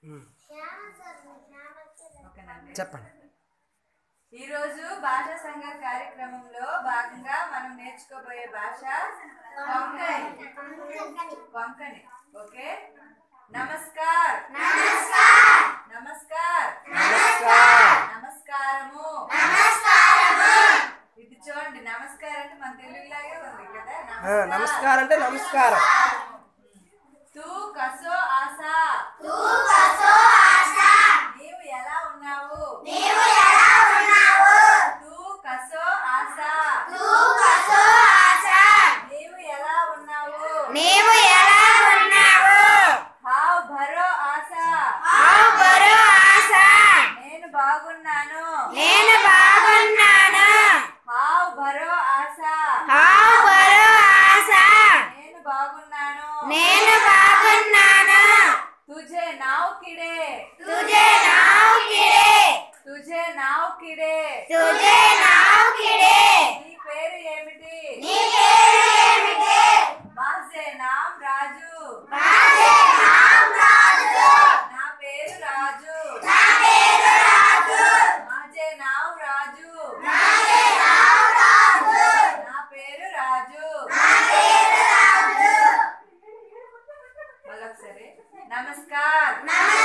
ఓకేనండి చెప్పండి ఈరోజు భాషా సంఘ కార్యక్రమంలో భాగంగా మనం నేర్చుకోబోయే భాష కొంకణి కొంకణి ఓకే నమస్కార్ నమస్కార్ నమస్కారము ఇది చూడండి నమస్కారం అంటే మన తెలుగులాగే ఉంది కదా ఆ, నమస్కారం అంటే నమస్కారం తూ కసో ఆశా నీవు ఎలా ఉన్నావు తూ కసో ఆశా నీవు ఎలా ఉన్నావు నీవు ఎలా ఉన్నావు హావ్ భరో ఆశా ఆవు బరు ఆశ నేను బాగున్నాను నేను బాగున్నాను హావ్ భరో ఆశా ఆవు బరు ఆశ నేను బాగున్నాను నేను బాగున్నాను తుజే నావ్ కిడే తుజే నావు కిడే తుజే నావ్ కిడే తుజే నావు కిడే నీ పేరు ఏమిటి నీ పేరు ఏమిటి మాజే నామ్ రాజు రాజే నామ్ రాజు నా పేరు రాజు నా పేరు రాజు మాజే నావ్ రాజు నాదే నావు రాజు నా పేరు రాజు నా పేరు రాజు మళ్ళొకసారి నమస్కార్ నమస్కారం